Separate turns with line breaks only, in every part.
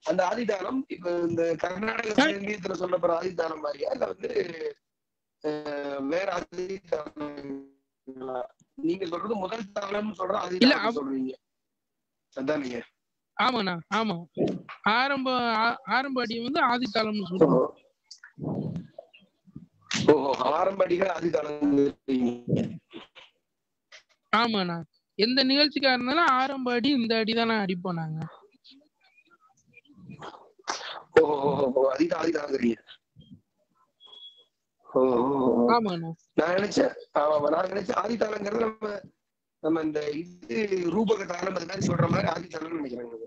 அந்த ஆதிதானம் இப்ப இந்த கர்நாடக சங்கீதத்துல சொல்லப்படுற ஆதிதானம் மாதிரியா இல்ல வந்து அஹ், வேற ஆதிதானங்களா நீங்க சொல்றது முதல் தாளம் சொல்ற
இல்ல,
ஆதிதானம்
அவ-
சொல்றீங்க அதானீங்க
ஆமாண்ணா ஆமா ஆரம்ப ஆ- ஆரம்ப அடி வந்து ஆதித்தாளம்னு சொல்லுவாங்க
ஓ ஆரம்ப அடிகள் ஆதிதானம்
ஆமாண்ணா எந்த நிகழ்ச்சிக்கா இருந்தாலும் ஆரம்ப அடி இந்த அடி தானே அடிப்போம் நாங்க
ஓ ஓ, ஓ, ஓ, அதிதான் ஆதிதானங்கிறீங்க ஓ ஓ, ஓ.
ஆமாண்ணா
நான் நினைச்சேன் ஆமா நான் நினைச்சேன் ஆதித்தாளங்கிறது நம்ம நம்ம இந்த இது ரூபக தாளம் அது மாதிரி சொல்ற மாதிரி ஆதித்தாளம்னு நினைக்கிறாங்க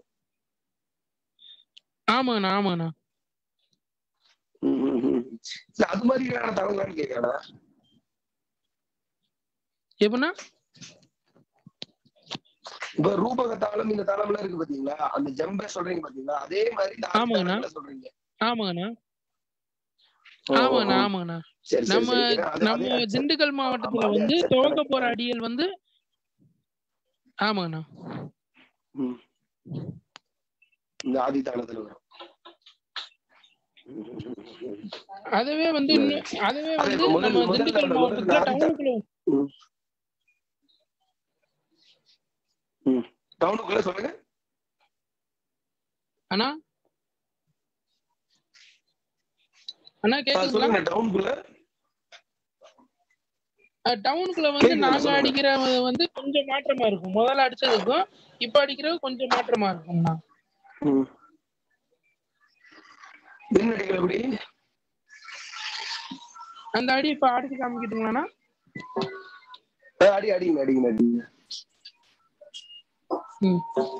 ஆமாண்ணா ஆமாண்ணா
ம், ம், ம். இல்ல அது மாதிரியான தாளங்களான்னு கேட்கறா
எப்படின்னா
இப்ப ரூபக தாளம் இந்த தாளம் எல்லாம் இருக்கு பாத்தீங்களா அந்த ஜம்ப சொல்றீங்க பாத்தீங்களா அதே மாதிரி இந்த
ஆமாங்கண்ணா.
ஆதித்தாளங்களை சொல்றீங்க
ஆமாண்ணா
ஓ, ஓ,
ஆமாண்ணா
ஓ.
ஆமாண்ணா
சரி சரி
நம்ம
சரி ஏன்னா அது-
நம்ம
அதே
திண்டுக்கல் மாவட்டத்துல
ஆமா, அதே
வந்து
accept
துவக்க
பண்ண-
போற அடிகள் வந்து ஆமாண்ணா
ம். இந்த ஆதித்தாளத்துல வரும் ம், ம், ம், ம்.
அதுவே வந்து இன்னும் அதுவே
அது
வந்து
இப்ப முதல்
நம்ம
முதல்
திண்டுக்கல்
முதல்
மாவட்டத்துல
ஆதித்தா-
டவுனுக்குள்ள
ம். ம். டவுனுக்குள்ள சொல்லுங்க
அண்ணா அண்ணா
ஆ,
கேக்குதுங்களா
சொல்லுங்க டவுனுக்குள்ள
அஹ் டவுனுக்குள்ள வந்து
கேக்குது,
நாங்க
சொல்லுங்க.
அடிக்கிற வந்து கொஞ்சம் மாற்றமா இருக்கும் முதல்ல அடிச்சதுக்கும் இப்ப அடிக்கிறது கொஞ்சம் மாற்றமா இருக்கும்ண்ணா
ம். மின்னடிகள் எப்படி
அந்த அடி இப்ப அடிச்சு காமிக்கிட்டுங்களாண்ணா
ஆ, அடி அடிங்க அடிங்க அடிங்க
ம்.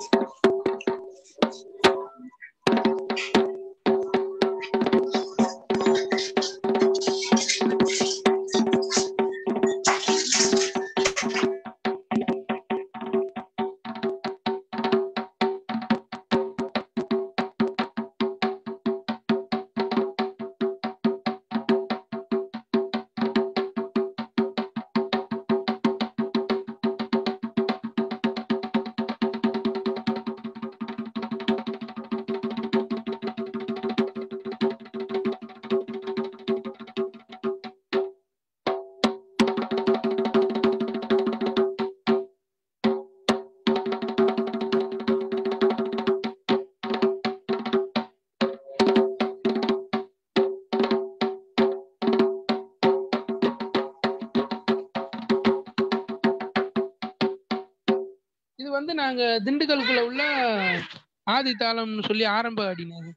இது வந்து நாங்க திண்டுக்கலுக்குள்ள உள்ள ஆதி தாளம்னு சொல்லி ஆரம்ப அடினது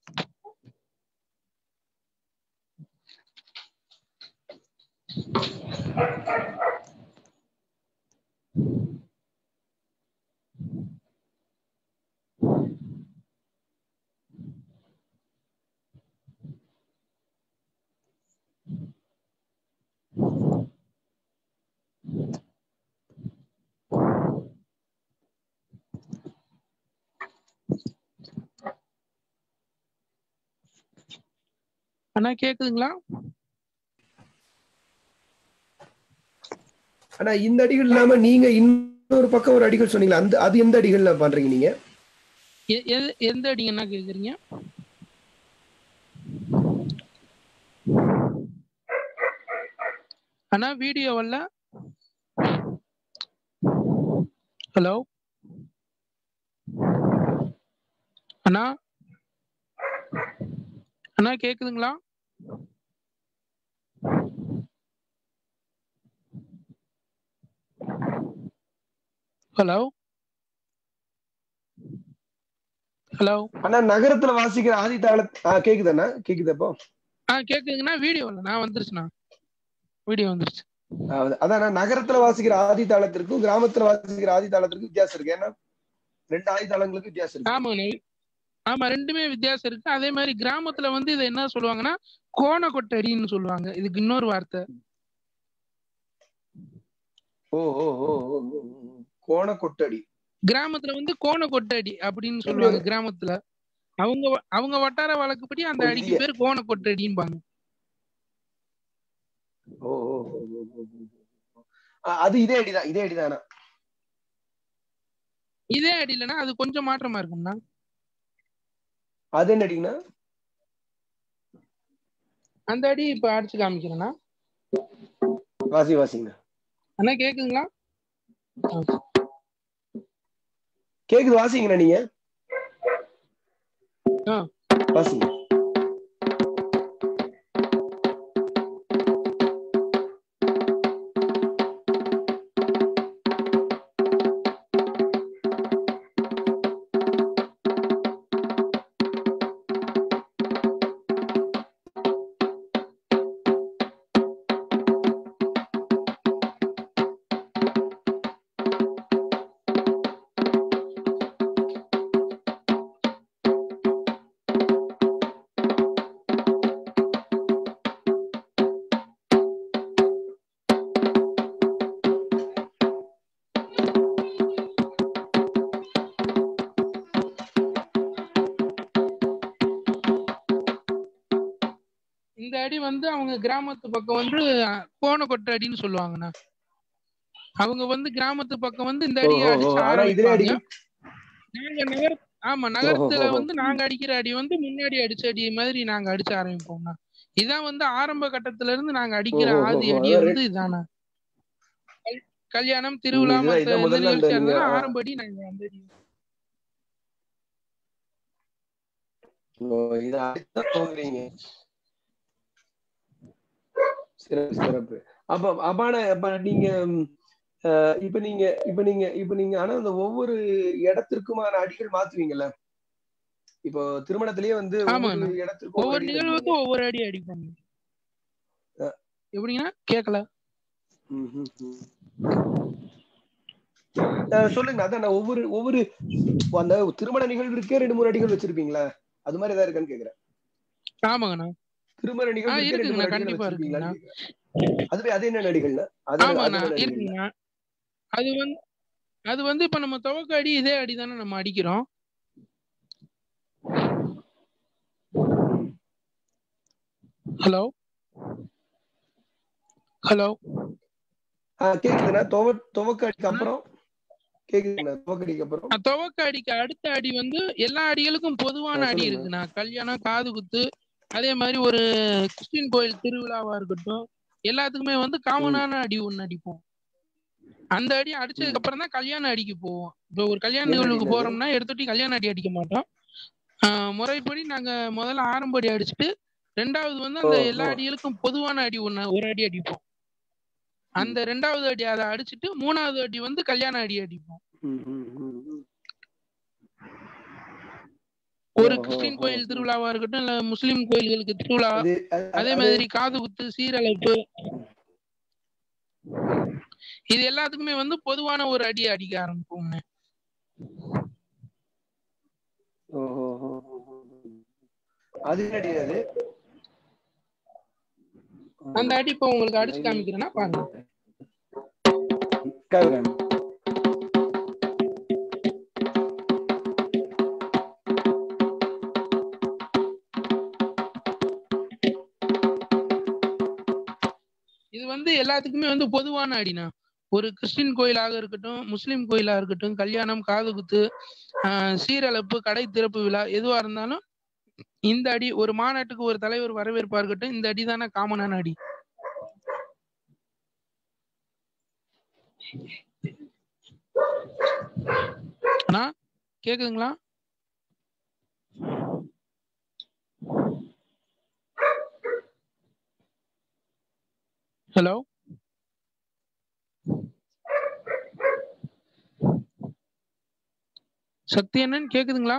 அண்ணா கேக்குதுங்களா
ஆனா இந்த அடிகள் இல்லாம நீங்க இன்னொரு பக்கம் ஒரு அடிகள் சொன்னீங்களா அந்த அது எந்த அடிகள்ல பண்றீங்க நீங்க
எ- எது- எந்த அடிங்கண்ணா கேக்குறீங்க அண்ணா வீடியோ வரல ஹலோ அண்ணா அண்ணா கேக்குதுங்களா ஹலோ ஹலோ
ஆனா நகரத்துல வாசிக்கிற ஆதி தாள கேக்குதாண்ணா கேக்குது அப்போ
ஆ கேக்குதுங்கண்ணா வீடியோ வரல நான் வந்துருச்சுண்ணா வீடியோ வந்துருச்சு
அஹ் அதான் நகரத்துல வாசிக்கிற ஆதி தாளத்திற்கும் கிராமத்துல வாசிக்கிற ஆதி தாளத்திற்கும் வித்தியாசம் இருக்கு ஏன்னா ரெண்டு ஆதி தாளங்களுக்கு வித்தியாசம் இருக்கு
ஆமாண்ணே ஆமா ரெண்டுமே வித்தியாசம் இருக்கு அதே மாதிரி கிராமத்துல வந்து இதை என்ன சொல்லுவாங்கன்னா கோண கொட்டடின்னு சொல்லுவாங்க இதுக்கு இன்னொரு வார்த்தை
ஓ ஓ ஓ ஓ, ஓ, ஓ. கோண கொட்டடி
கிராமத்துல வந்து கோண கொட்டடி அப்படின்னு சொல்லுவாங்க கிராமத்துல அவங்க வ- அவங்க வட்டார வழக்குப்படி அந்த
ஓ,
அடிக்கு
இல்லையே.
பேர் கோண கொட்டடிம்பாங்க
ஓ ஓ ஓ, ஓ, ஓ, ஓ. அஹ் அது இதே அடிதான் இதே அடிதானா
இதே அடி இல்லைன்னா அது கொஞ்சம் மாற்றமா இருக்கும்னா
அது என்ன அடிங்கண்ணா
அந்த அடி இப்ப அடிச்சு காமிக்கிறேன்னா
வாசி வாசிங்கண்ணா
அண்ணா கேக்குதுங்களா
கேக்குது வாசிங்கண்ணா நீங்க
ஆ.
வாசிங்க
இந்த அடி வந்து அவங்க கிராமத்து பக்கம் வந்து கோண கொட்டை அடின்னு சொல்லுவாங்கண்ணா அவங்க வந்து கிராமத்து பக்கம் வந்து இந்த அடியை
ஓஹோ,
அடிச்சு
ஆனா இதுல அடி
ஆரம்பிப்பாங்க நாங்க நகர் ஆமா நகரத்துல
ஓஹோ.
வந்து நாங்க அடிக்கிற அடி வந்து முன்னாடி அடிச்ச அடி மாதிரி நாங்க அடிச்ச ஆரம்பிப்போம்ண்ணா இதான் வந்து ஆரம்ப கட்டத்துல இருந்து நாங்க அடிக்கிற
ஓஹோ,
ஆதி
ஓஹோ.
அடியே
அதான்
வந்து இதானா கல்- கல்யாணம் திருவிழா
இதுதான்,
மத்த
இதான்
எந்த
முதல்ல அந்த
நிகழ்ச்சியா
நீங்க-
இருந்தாலும் ஆரம்ப அடி நாங்க அந்த அடி
ஓ, இத அடிச்சுதான் துவங்குறீங்க சிறப்பு சிறப்பு அப்ப அப்பான அப்ப நீங்க ம், அஹ், இப்ப நீங்க இப்ப நீங்க இப்ப நீங்க ஆனா அந்த ஒவ்வொரு இடத்திற்குமான அடிகள் மாத்துவீங்கல்ல இப்போ திருமணத்திலேயே வந்து ஒவ்வொரு
ஆமாண்ணா.
இடத்திற்கும்
ஒவ்வொரு
அடி
நிகழ்வுக்கு ஒவ்வொரு அடி அடிப்பாங்க எப்படிங்கன்னா கேட்கல
ம், ம், ம். அஹ், சொல்லுங்க அதான் நான் ஒவ்வொரு ஒவ்வொரு அந்த திருமண நிகழ்விற்கே ரெண்டு மூணு அடிகள் வச்சிருப்பீங்களா அது மாதிரி ஏதாவது இருக்கான்னு கேக்குறேன்
ஆமாங்கண்ணா
திருமண நிகழ்விற்கே ரெண்டு
இருக்குங்கண்ணா,
மூணு அடிகள்
கண்டிப்பா
வச்சிருப்பீங்களான்னு கேக்குறேன். அதுவே அது என்ன நடிகள்னா அது அது
ஆமாண்ணா
என்ன நடிகள்னா?
இருக்குங்கண்ணா அது வந்து அது வந்து இப்ப நம்ம துவக்க அடி இதே அடி தானே நம்ம அடிக்கிறோம் ஹலோ ஹலோ
ஆ, கேக்குதுண்ணா துவ துவக்க அடிக்கு அப்புறம் கேக்குதுண்ணா துவக்க அடிக்கு அப்புறம்
துவக்க அடிக்கு அடுத்த அடி வந்து எல்லா அடிகளுக்கும் பொதுவான
ஆ,
அடி
சொல்லுங்க.
இருக்குண்ணா கல்யாணம் காது குத்து அதே மாதிரி ஒரு கிறிஸ்டின் கோயில் திருவிழாவா இருக்கட்டும் எல்லாத்துக்குமே வந்து காமனான அடி ஒண்ணு அடிப்போம் அந்த அடி அடிச்சதுக்கு அப்புறம் தான் கல்யாண அடிக்கு போவோம் இப்போ ஒரு கல்யாண
என்ன
நிகழ்வுக்கு
அடிண்ணா அது?
போறோம்னா எடுத்துட்டு கல்யாண அடி அடிக்க மாட்டோம் ஆஹ் முறைப்படி நாங்க முதல்ல ஆரம்ப அடி அடிச்சுட்டு ரெண்டாவது வந்து அந்த
ஓ,
எல்லா
ஓ.
அடிகளுக்கும் பொதுவான அடி ஒண்ணு ஒரு அடி அடிப்போம் அந்த ரெண்டாவது அடி அதை அடிச்சுட்டு மூணாவது அடி வந்து கல்யாண அடி அடிப்போம்
ம், ம், ம், ம்.
ஒரு
ஓ, ஓ,
கிறிஸ்டின்
ஓ,
கோயில்
ஓ.
திருவிழாவா இருக்கட்டும் இல்ல முஸ்லிம் கோயில்களுக்கு திருவிழா
அது அது-
அதே
அது-
மாதிரி காது குத்து சீரழைப்பு இது எல்லாத்துக்குமே வந்து பொதுவான ஒரு அடி அடிக்க ஆரம்பிப்போம்
ஓ, ஓ, ஓ, ஓ, ஓ. அது என்ன அடி அது
அந்த அடி இப்போ உங்களுக்கு அடிச்சு காமிக்கிறேன்னா பாருங்க
காமிக்கிறேன்.
இது வந்து எல்லாத்துக்குமே வந்து பொதுவான அடினா ஒரு கிறிஸ்டின் கோயிலாக இருக்கட்டும் முஸ்லிம் கோயிலா இருக்கட்டும் கல்யாணம் காது குத்து ஆஹ் சீரழைப்பு கடை திறப்பு விழா எதுவா இருந்தாலும் இந்த அடி ஒரு மாநாட்டுக்கு ஒரு தலைவர் வரவேற்பா இருக்கட்டும் இந்த அடி தானே காமனான அடி அண்ணா கேக்குதுங்களா ஹலோ சக்தி அண்ணன் கேக்குதுங்களா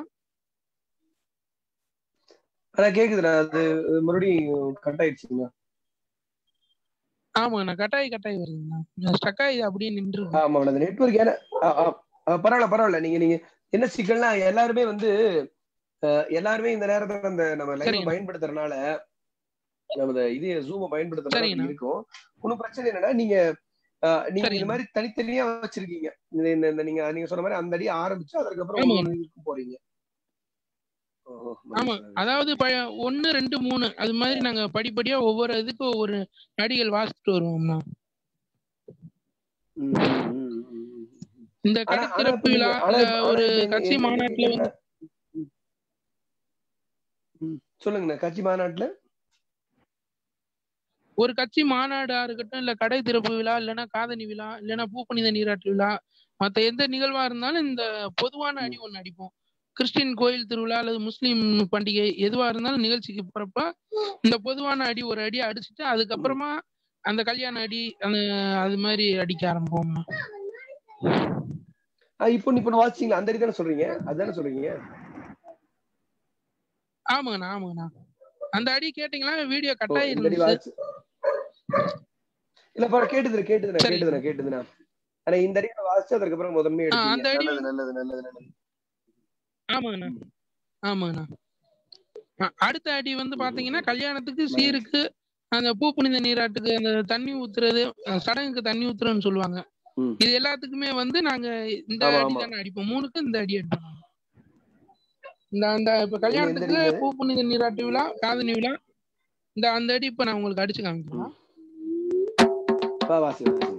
ஆனா கேக்குதுண்ணா அது மறுபடியும் கட் ஆயிடுச்சுங்க
ஆமாங்கண்ணா கட்டாயி கட்டாயி வருதுங்கண்ணா ஸ்டக் ஆகி அப்படியே நின்று
ஆமா அந்த நெட்வொர்க் ஏன்னா ஆ, ஆ, ஆ, பரவாயில்ல பரவாயில்ல நீங்க நீங்க என்ன சிக்கல்னா எல்லாருமே வந்து அஹ், எல்லாருமே இந்த நேரத்துல அந்த நம்ம லைவ்
சரிங்க.
பயன்படுத்துறதுனால நம்ம இது ஜூம் பயன்படுத்துறதுனால
சரிங்கண்ணா.
அப்படி இருக்கும் ஒன்னும் பிரச்சனை என்னன்னா நீங்க அஹ், நீங்க இந்த
சரிங்க.
மாதிரி தனித்தனியா வச்சிருக்கீங்க இந்த- இந்த இந்த நீங்க நீங்க சொன்ன மாதிரி அந்த அடி ஆரம்பிச்சு அதுக்கப்புறம்
ஆமாங்க.
ஒரு இதுக்கு போறீங்க ஓஹோ,
ஆமா அதாவது ப ஒன்னு ரெண்டு மூணு அது மாதிரி நாங்க படிப்படியா ஒவ்வொரு இதுக்கும் ஒவ்வொரு அடிகள் வாசிச்சுட்டு வருவோம்ண்ணா
ம், ம், ம், ம், ம்.
இந்த
ஆனா
கடை
ஆனா
திறப்பு
இப்ப நீங்க
விழா
ஆனா
இல்ல
இப்ப- ஆனா
ஒரு
இப்ப என்ன-
கட்சி
என்ன
மாநாட்டுல வந்து
கேட்டீங்கன்னா, சொல்லுங்கண்ணா கட்சி மாநாட்டுல
ஒரு கட்சி மாநாடா இருக்கட்டும் இல்ல கடை திறப்பு விழா இல்லைன்னா காதணி விழா இல்லைன்னா பூப்பணித நீராட்டு விழா மத்த எந்த நிகழ்வா இருந்தாலும் இந்த பொதுவான அடி ஒண்ணு அடிப்போம் கிறிஸ்டின் கோயில் திருவிழா அல்லது முஸ்லீம் பண்டிகை எதுவா இருந்தாலும் நிகழ்ச்சிக்கு போறப்ப இந்த பொதுவான அடி ஒரு அடி அடிச்சுட்டு அதுக்கப்புறமா அந்த கல்யாண அடி அந்த அது மாதிரி அடிக்க ஆரம்பிப்போம்
ஆஹ் இப்போ இப்போ வாசிச்சீங்களா அந்த அடி தானே சொல்றீங்க அதுதானே சொல்றீங்க
ஆமாங்கண்ணா ஆமாங்கண்ணா அந்த அடி கேட்டீங்களா வீடியோ
ஓ,
கட்டாயி
இந்த அடி
இருந்துச்சு
வாசி இல்ல பா கேட்டுதுண்ணா கேட்டுதுண்ணா
சரி.
கேட்டுதுண்ணா கேட்டுதுண்ணா ஆனா இந்த அடி வாசிச்சு அதுக்கப்புறம் முதன்மை
ஆ, அந்த
எடுத்தீங்க
அடி
நல்லது நல்லது நல்லது நல்லது
ஆமாங்கண்ணா ஆமாங்கண்ணா அ- அடுத்த அடி வந்து பாத்தீங்கன்னா கல்யாணத்துக்கு சீருக்கு அந்த பூ புனித நீராட்டுக்கு அந்த தண்ணி ஊத்துறது அஹ் சடங்குக்கு தண்ணி ஊத்துறதுன்னு சொல்லுவாங்க
ம்.
இது எல்லாத்துக்குமே வந்து நாங்க இந்த
ஆமா,
அடி
ஆமா.
தானே அடிப்போம் மூணுக்கு இந்த அடி அடிப்போம் நாங்க. இந்த அந்த இப்ப
எந்த
கல்யாணத்துக்கு
அடிங்க?
பூ புனித நீராட்டு விழா காதணி விழா இந்த அந்த அடி இப்ப நான் உங்களுக்கு அடிச்சு காமிக்கிறேன்
வா வாசி வாசிங்க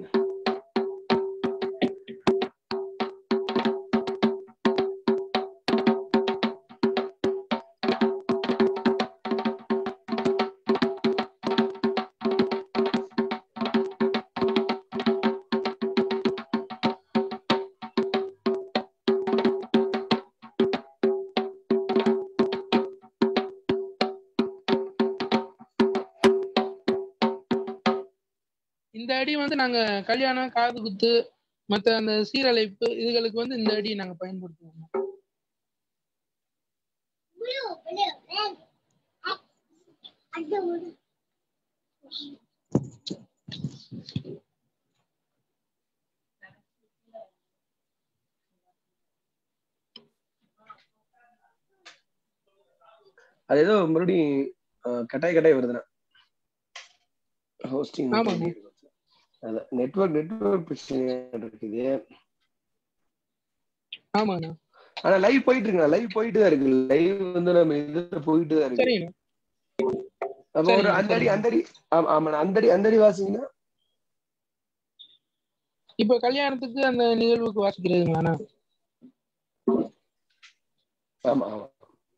இந்த அடி வந்து நாங்க கல்யாணம் காது குத்து மத்த அந்த சீரழைப்பு இதுகளுக்கு வந்து இந்த அடி நாங்க பயன்படுத்துவோம்
அது ஏதோ மறுபடியும் அஹ், கட்டாய் கட்டாய் வருதுண்ணா ஹோஸ்டிங்
ஆமாங்க.
நெட்வொர்க் நெட்வொர்க் பிரச்சனை இருக்குது
ஆமாண்ணா
ஆனா லைவ் போயிட்டு இருக்குண்ணா லைவ் போயிட்டு தான் இருக்கு லைவ் வந்து நம்ம இதுல போயிட்டு தான் இருக்கு
சரிங்கண்ணா
அப்ப ஒரு
சரிங்க,
அந்த அடி
சரிங்க.
அந்த அடி ஆமா ஆமாண்ணா அந்த அடி அந்த அடி வாசிங்கன்னா
இப்ப கல்யாணத்துக்கு அந்த நிகழ்வுக்கு வாசிக்கிறதுங்களாண்ணா
ஆமா ஆமா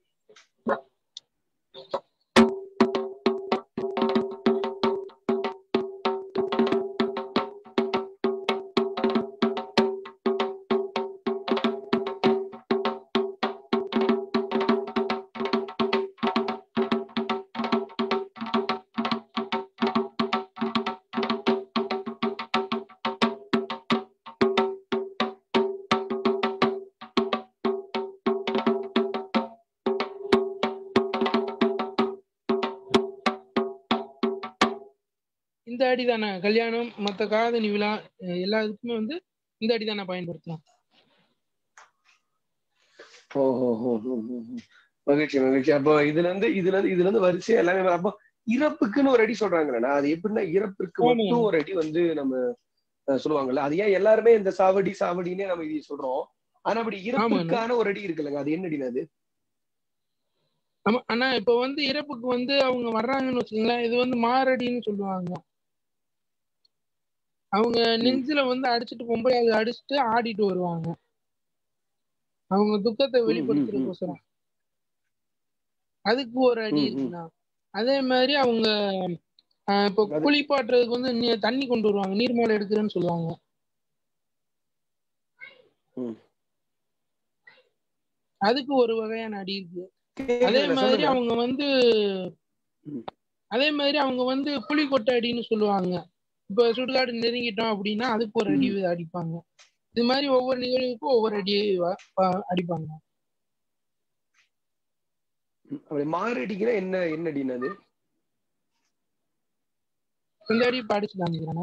இந்த அடி தானே கல்யாணம் மத்த காதணி விழா அஹ் எல்லா இதுக்குமே வந்து இந்த அடி தானே பயன்படுத்தலாம்
ஓ ஓ ஓ ஓ, ஓ, ஓ. மகிழ்ச்சி மகிழ்ச்சி அப்போ இதுல இருந்து இதுல இருந்து இதுல இருந்து வரிசையா எல்லாமே வரும். அப்போ இறப்புக்குன்னு ஒரு அடி சொல்றாங்கண்ணா அது எப்படின்னா இறப்பிற்கு
ஆமா.
மட்டும் ஒரு அடி வந்து நம்ம அஹ், சொல்லுவாங்கல்ல அது ஏன் எல்லாருமே இந்த சாவடி சாவடினே நம்ம இது சொல்றோம் ஆனா அப்படி இறப்புக்கான ஒரு அடி இருக்குல்லங்க அது என்ன அடினா அது
ஆமா ஆனா இப்ப வந்து இறப்புக்கு வந்து அவங்க வர்றாங்கன்னு வச்சுக்கோங்களேன் இது வந்து மாரடின்னு சொல்லுவாங்க அவங்க நெஞ்சில வந்து அடிச்சிட்டு பொம்பளை அதை அடிச்சுட்டு ஆடிட்டு வருவாங்க அவங்க துக்கத்தை வெளிப்படுத்துறதுக்கோசரம் அதுக்கு ஒரு அடி
ம், ம்.
இருக்குண்ணா அதே மாதிரி அவங்க ஆஹ் இப்போ
அது-
குளிப்பாட்டுறதுக்கு வந்து நீ- தண்ணி கொண்டு வருவாங்க நீர்மலை எடுக்கிறேன்னு சொல்லுவாங்க
ம்.
அதுக்கு ஒரு வகையான அடி இருக்கு அதே
கேக்குதுண்ணா,
மாதிரி
சொல்லுங்க.
அவங்க வந்து
ம்.
அதே மாதிரி அவங்க வந்து புலி கொட்டை அடின்னு சொல்லுவாங்க இப்ப சுடுகாடு நெருங்கிட்டோம் அப்படின்னா அதுக்கு ஒரு அடி அடிப்பாங்க இது மாதிரி ஒவ்வொரு நிகழ்வுக்கும் ஒவ்வொரு அடி வ- வ- அடிப்பாங்க
அப்படி மாரடிக்கிற என்ன என்ன அடினா அது
இந்த அடி இப்ப அடிச்சு காமிக்கிறேன்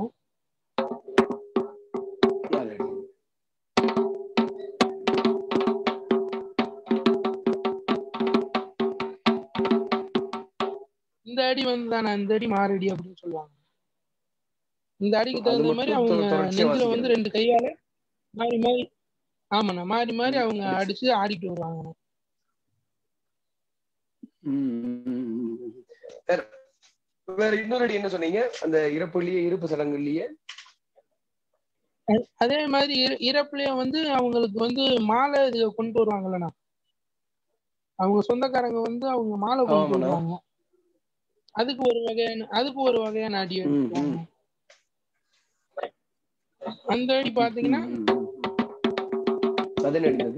அது அடி.
இந்த அடி வந்து தானே இந்த அடி மாரடி அப்படின்னு சொல்லுவாங்க இந்த அடிக்கு
அது
தகுந்த
மட்டும்
மாதிரி
தொ-
அவங்க
தொடர்ச்சியா
நெஞ்சில வந்து
வாசிக்கிறது.
ரெண்டு கையால மாறி மாறி ஆமாண்ணா மாறி மாறி
ம்,
அவங்க
அடிச்சு.
அடிச்சு ஆடிட்டு வருவாங்க
ம், ம், ம், ம். வேற வேற இன்னொரு அடி என்ன சொன்னீங்க அந்த இறப்புலயே இருப்பு சடங்குலயே
அ- அதே மாதிரி இற- இறப்புலயும் வந்து அவங்களுக்கு வந்து மாலை இது கொண்டு வருவாங்கல்லண்ணா அவங்க சொந்தக்காரங்க வந்து அவங்க மாலை கொண்டு
ஆமாண்ணா.
வருவாங்க அதுக்கு ஒரு வகையான அதுக்கு ஒரு வகையான அடி
ம்,
அடிப்பாங்க
ம்.
அந்த அடி பாத்தீங்கன்னா
ம், ம், ம். அது என்ன அடிக்கிறது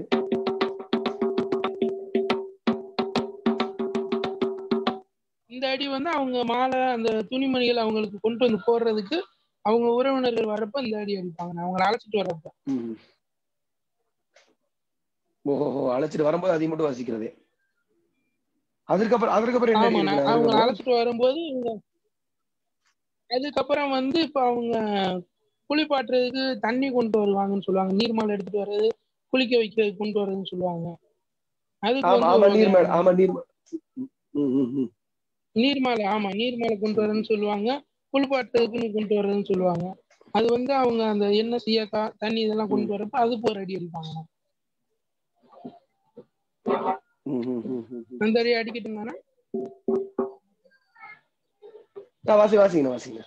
இந்த அடி வந்து அவங்க மாலை அந்த துணிமணிகள் அவங்களுக்கு கொண்டு வந்து போடுறதுக்கு அவங்க உறவினர்கள் வரப்ப இந்த அடி அடிப்பாங்க அவங்களை அழைச்சிட்டு வரப்ப
ம். ஓஹோ அழைச்சிட்டு வரும்போது அதை மட்டும் வாசிக்கிறது அதுக்கப்புறம் அதுக்கப்புறம் என்ன
ஆமா
அடி
நான்
அடிக்கிறாங்க?
அவங்க
அதுக்கப்புறம்?
அழைச்சிட்டு வரும்போது இவங்க அதுக்கப்புறம் வந்து இப்ப அவங்க குளிப்பாட்டுறதுக்கு தண்ணி கொண்டு வருவாங்கன்னு சொல்லுவாங்க நீர்மாலை எடுத்துட்டு வர்றது குளிக்க வைக்கிறதுக்கு கொண்டு வர்றதுன்னு சொல்லுவாங்க அதுக்கு
ஆமா
வந்து
ஆமா
ஒரு
நீர் மேல
வகையான
ஆமா நீர் மே- ம், ம், ம்.
நீர்மாலை ஆமா நீர்மாலை கொண்டு வரேன்னு சொல்லுவாங்க குளிப்பாட்டுறதுக்குன்னு கொண்டு வர்றதுன்னு சொல்லுவாங்க அது வந்து அவங்க அந்த எண்ணெய் சீயக்கா தண்ணி இதெல்லாம் கொண்டு வரப்ப அதுக்கு ஒரு அடி அடிப்பாங்க
ம், ம், ம், ம், ம்.
அந்த அடி அடிக்கிட்டு
ஆ, வாசி வாசிங்க வாசிங்க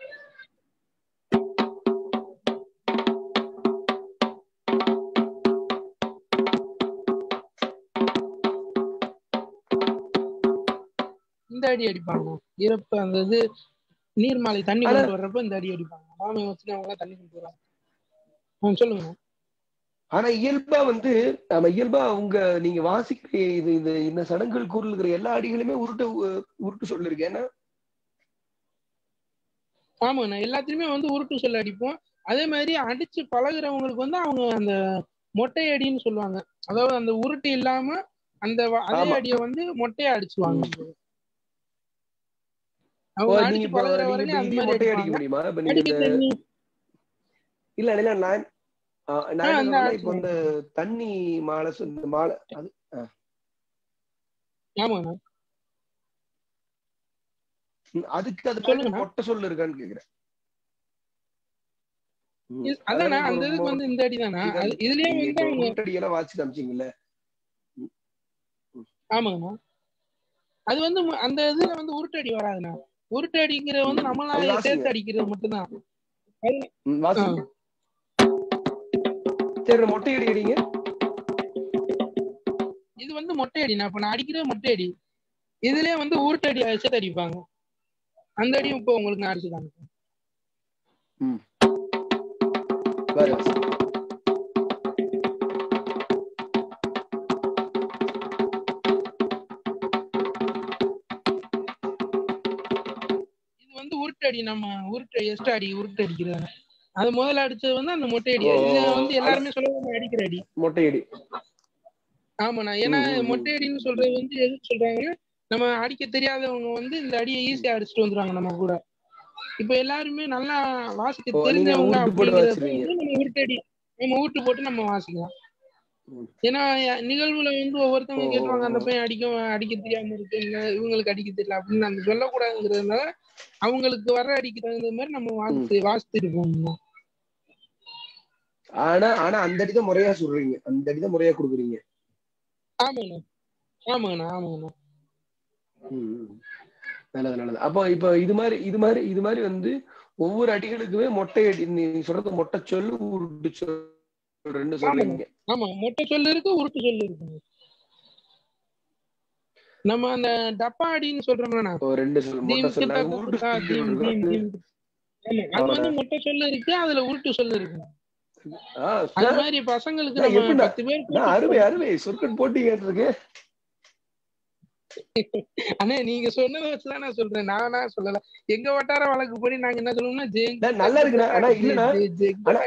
இந்த அடி அடிப்பாங்க இறப்பு அந்த இது நீர்மாலை தண்ணி
ஆனா-
கொண்டு வர்றப்ப இந்த அடி அடிப்பாங்க மாமி வச்சு அவங்க தண்ணி கொண்டு வருவாங்க ஆ, சொல்லுங்க
ஆனா இயல்பா வந்து நம்ம இயல்பா உங்க நீங்க வாசிக்கிற இது இது இந்த சடங்குகள் கூறுகிற எல்லா அடிகளுமே உருட்டு உ- உருட்டு சொல்லிருக்கு ஏன்னா
ஆமா நான் எல்லாத்தையுமே வந்து உருட்டு சொல்ல அடிப்போம் அதே மாதிரி அடிச்சு பழகுறவங்களுக்கு வந்து அவங்க அந்த மொட்டை அடின்னு சொல்லுவாங்க அதாவது அந்த உருட்டு இல்லாம அந்த வ- அதே
ஆமா.
அடியை வந்து மொட்டையா அடிச்சுவாங்க
ஓ,
அவங்க
நீங்க
அடிச்சு
இப்ப
பழகுற
நீங்க
வரைக்கும்
இப்ப
அந்த
இதையே
மாதிரி
மொட்டை அடிக்க
அடிப்பாங்க
முடியுமா இப்ப நீங்க
அடிக்க
இந்த
தண்ணி
இல்ல இல்ல நான் ஆ, நான்
ஆ,
என்ன
இந்த
சொல்றேன்னா இப்ப இந்த தண்ணி மாலை சொல்~ இந்த மாலை அது
ஆமாண்ணா
ம், அதுக்கு அது
சொல்லுங்க.
மாதிரி மொட்டை சொல்லு இருக்கான்னு கேக்குறேன் ம்,
இது- அதாண்ணா
அதாவது
அந்த
ஒரு
இதுக்கு வந்து இந்த அடி தானா
இதழ்
இதுலயே
நீங்க
வந்து
இப்ப
அவங்க
உருட்டடியெல்லாம் வாசி காமிச்சீங்கல்ல
ஆமாங்கண்ணா அது வந்து மு- அந்த இதுல வந்து உருட்டடி வராதுண்ணா உருட்டடிங்கிறது வந்து
ம்.
நம்மளால
அது வாசிங்க.
சேர்த்து அடிக்கிறது மட்டும்தான்
ம், வாசி
ஆ.
சரி மொட்டை அடி அடிங்க
இது வந்து மொட்டை அடிண்ணா இப்ப நான் அடிக்கிறது மொட்டை அடி இதுலயே வந்து உருட்டடி சேர்த்து அடிப்பாங்க அந்த அடியும் இப்போ உங்களுக்கு நான் அடிச்சுதாங்க
வேற வாசி
இது வந்து உருட்டடி நம்ம உருட்டு எஸ்ட் அடி உருட்டு அடிக்கிறது அது முதல்ல அடிச்சது வந்து அந்த மொட்டை அடி
ஓ,
இது வந்து எல்லாருமே சொல்லுவாங்க அடிக்கிற அடி
மொட்டை அடி
ஆமாண்ணா ஏன்னா
ம், ம், ம்.
மொட்டை அடின்னு சொல்றது வந்து எதுக்கு சொல்றாங்கன்னா நம்ம அடிக்க தெரியாதவங்க வந்து இந்த அடியை ஈஸியா அடிச்சுட்டு வந்துருவாங்க நம்ம கூட இப்ப எல்லாருமே நல்லா வாசிக்க
ஓ, நீங்க
தெரிஞ்சவங்க
உருட்டு போட்டு
அப்படிங்கிறப்ப
வாசிக்கிறீங்க.
வந்து நம்ம உருட்டடி நம்ம ஊட்டு போட்டு நம்ம வாசிக்கலாம்
ம்.
ஏன்னா ய- நிகழ்வுல வந்து ஒவ்வொருத்தவங்க
ஓ, ஓ,
கேட்டுவாங்க அந்த
ஓ.
பையன் அடிக்க அடிக்க தெரியாம இருக்கு இல்ல இவங்களுக்கு அடிக்க தெரியல அப்படின்னு அந்த சொல்லக்கூடாதுங்கிறதுனால அவங்களுக்கு வர அடிக்க தகுந்த மாதிரி நம்ம வாசித்து வாசித்துட்டு போகணும்
ஆனா ஆனா அந்த அடிதான் முறையா சொல்றீங்க அந்த அடிதான் முறையா கொடுக்குறீங்க
ஆமாண்ணா ஆமாங்கண்ணா ஆமாங்கண்ணா
ம், ம். நல்லது நல்லது அப்போ இப்போ இது மாதிரி இது மாதிரி இது மாதிரி வந்து ஒவ்வொரு அடிகளுக்குமே மொட்டை அடி நீங்க சொல்றது மொட்டை சொல்லு உருட்டு சொல் ரெண்டு சொல்றீங்க
ஆமா மொட்டை சொல்லு இருக்கு உருட்டு சொல்லு இருக்குங்க நம்ம அந்த டப்பா அடின்னு சொல்றோம்லண்ணா
இப்போ ரெண்டு சொல் மொட்டை
தீம்
சொல்
கிட்டா
நாங்க உருட்டு
குத்துக்கா தீம்
சொல்லி
தீம்
இருக்கோம்.
தீம் ஆமா அது வந்து மொட்டை சொல்லு இருக்கு அதுல உருட்டு சொல்லு இருக்கு
ஆ,
அது
சார்,
மாதிரி பசங்களுக்கு
நான்
நம்ம
எப்படிண்ணா?
பத்து பேர்
நான் அருமை அருமை சொற்கட் போட்டீங்க இருக்கு
அண்ணே நீங்க சொன்னதை வச்சுதான் நான் சொல்றேன் நானா சொல்லல எங்க வட்டார வழக்கு படி நாங்க என்ன சொல்லுவோம்னா ஜெயின்
நான் நல்லா இருக்குண்ணா. ஆனா இல்லண்ணா. ஆனா-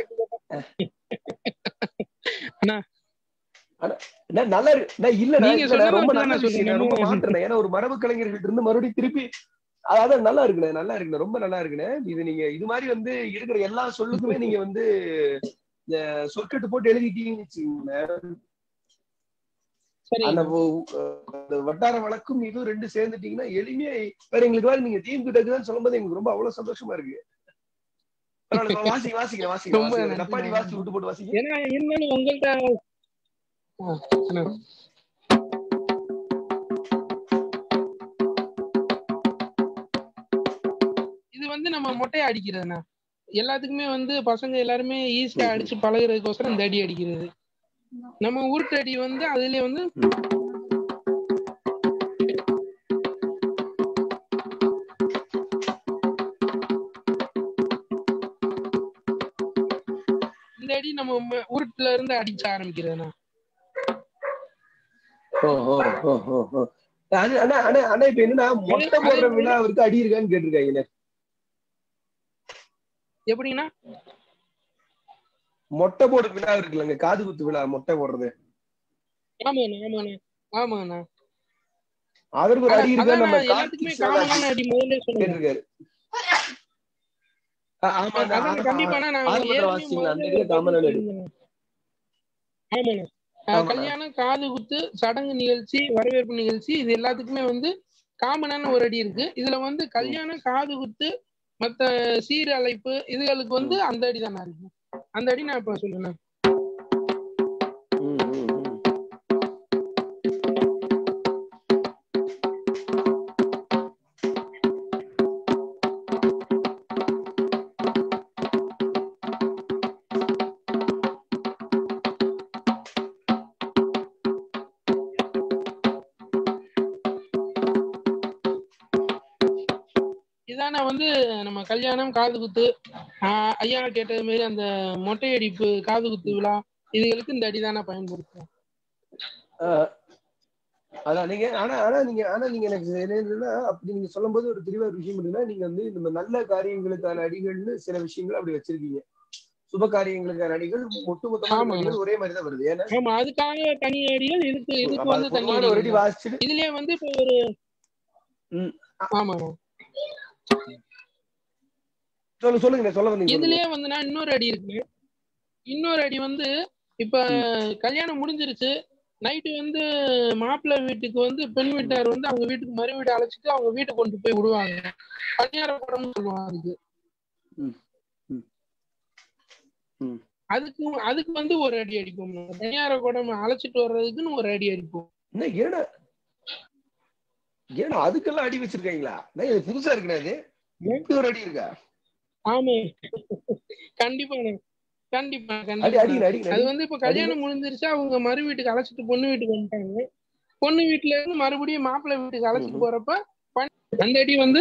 நான் நல்லா இருக்கு நான் இல்லடா
நீங்க
இல்லடா
சொன்னதை
ரொம்ப
வச்சு
நல்ல
நான்
விஷயம் நான்
சொல்றேன்.
ரொம்ப மாற்றுறேன் ஏன்னா ஒரு மரபு கலைஞர்கள்ட்ட இருந்து மறுபடியும் திருப்பி அதான் நல்லா இருக்குண்ணே நல்லா இருக்குண்ணே ரொம்ப நல்லா இருக்குண்ணே இது நீங்க இது மாதிரி வந்து இருக்கிற எல்லா சொல்லுக்குமே நீங்க வந்து இந்த சொற்கட்டு போட்டு எழுதிட்டீங்கன்னு வச்சுக்கோங்களேன்
சரி
அந்த ஒ- அந்த வட்டார வழக்கும் இதுவும் ரெண்டு சேர்ந்துட்டீங்கன்னா எளிமையா வேற எங்களுக்கு வேற நீங்க தீம் கிட்டக்குதான் சொல்லும்போது எங்களுக்கு ரொம்ப அவ்வளவு சந்தோஷமா இருக்கு பரவாயில்ல, இப்ப வாசிங்க வாசிங்க வாசிங்க
ரொம்ப
வாசிங்க
நன்றி.
டப்பாடி வாசி விட்டு போட்டு வாசிங்க
ஏன்னா இருந்தாலும் உங்கள்ட்ட ஆ, அண்ணா. இது வந்து நம்ம மொட்டையை அடிக்கிறதுண்ணா எல்லாத்துக்குமே வந்து பசங்க எல்லாருமே ஈஸியா அடிச்சு பழகுறதுக்கோசரம் இந்த அடி அடிக்கிறது நம்ம உருட்டு அடி வந்து அதுலயே வந்து அடி நம்ம ம- உருட்டுல இருந்து அடிச்ச ஆரம்பிக்கிறதுண்ணா
ஓ ஓ ஓ ஓ ஓ அது ஆனா ஆனா ஆனா இப்ப என்னன்னா மொட்டை போடுற விழாவிற்கு அடி இருக்கான்னு கேட்டிருக்காங்க
எப்படின்னா
மொட்டை போடுற விழா இருக்குல்லங்க காது குத்து விழா மொட்டை போடுறது
ஆமாண்ணா ஆமாண்ணா ஆமாண்ணா
அதற்கு ஒரு அடி
அதான்
இருக்கா நம்ம
நான் எல்லாத்துக்குமே காமனான அடி முதல்ல சொன்னேன்
கேட்டிருக்காரு ஆ, ஆமா அந்த
அதான்
ஆ-
கண்டிப்பாண்ணா நான்
ஆரம்பத்துல
ஏற்கனவே
வாசிச்சீங்களா அந்த
முதல்ல
அடியில காமனான அடி
சொல்லியிருந்தேன். ஆமாண்ணா அஹ்
ஆமாண்ணா.
கல்யாணம் காது குத்து சடங்கு நிகழ்ச்சி வரவேற்பு நிகழ்ச்சி இது எல்லாத்துக்குமே வந்து காமனான ஒரு அடி இருக்கு இதுல வந்து கல்யாணம் காது குத்து மத்த சீர் அழைப்பு இதுகளுக்கு வந்து அந்த அடி தானே இருக்கு அந்த அடி நான் இப்ப சொல்றேன்
ம், ம், ம்.
இதான வந்து நம்ம கல்யாணம் காது குத்து ஆஹ் ஐயா கேட்டது மாதிரி அந்த மொட்டை அடிப்பு காது குத்து விழா இதுகளுக்கு இந்த அடி தானே பயன்படுத்தும்
ஆ. அதான் நீங்க ஆனா ஆனா நீங்க ஆனா நீங்க எனக்கு என்னன்னா அப்படி நீங்க சொல்லும்போது ஒரு தெளிவா ஒரு விஷயம் என்னன்னா நீங்க வந்து இந்த நல்ல காரியங்களுக்கான அடிகள்னு சில விஷயங்கள் அப்படி வச்சிருக்கீங்க சுப காரியங்களுக்கான அடிகள் ஒட்டுமொத்தமான
ஆமா.
அடிகள் ஒரே மாதிரி தான் வருது ஏன்னா
ஆமா அதுக்காக தனி அடிகள் இதுக்கு இதுக்கு
அப்ப அது
வந்து தனி
பொதுவான ஒரு அடி
அடிகள்
வாசிச்சுட்டு
இதுலயே வந்து இப்போ ஒரு
ம்.
ஆமாண்ணா
சொல்லுங்க சொல்லுங்க சொல்ல வந்தீங்க சொல்லுங்க.
இதுலயே வந்து நான் இன்னொரு அடி இருக்கு இன்னொரு அடி வந்து இப்ப கல்யாணம் முடிஞ்சிருச்சு நைட்டு வந்து மாப்பிள்ளை வீட்டுக்கு வந்து பெண் வீட்டார் வந்து அவங்க வீட்டுக்கு மறு வீடு அழைச்சிட்டு அவங்க வீட்டுக்கு கொண்டு போய் விடுவாங்க பணியார படம்னு சொல்லுவாங்க அதுக்கு
ம். ம். ம்.
அதுக்கு அதுக்கு வந்து ஒரு அடி அடிப்போம் பணியார குடம் அழைச்சிட்டு வர்றதுக்குன்னு ஒரு அடி அடிப்போம்
என்ன ஏன்னா ஏன்னா அதுக்கெல்லாம் அடி வச்சிருக்கீங்களா நான் இது புதுசா இருக்குண்ணா இது இப்படி ஒரு அடி இருக்கா
ஆமா கண்டிப்பா கண்டிப்பா
அடி
கண்டிப்பா
அடிங்க அடிங்க
அது வந்து இப்ப கல்யாணம் முடிஞ்சிருச்சு அவங்க மறு வீட்டுக்கு அழைச்சிட்டு பொண்ணு வீட்டுக்கு வந்துட்டாங்க பொண்ணு வீட்டுல இருந்து மறுபடியும் மாப்பிள்ளை வீட்டுக்கு அழைச்சிட்டு
ம்ஹும்.
போறப்ப பண்- அந்த அடி வந்து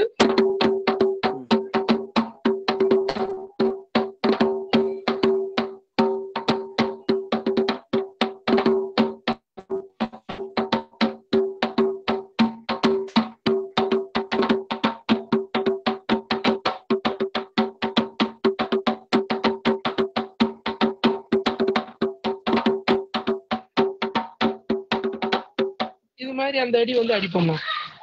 இது மாதிரி அந்த அடி வந்து அடிப்போம்மா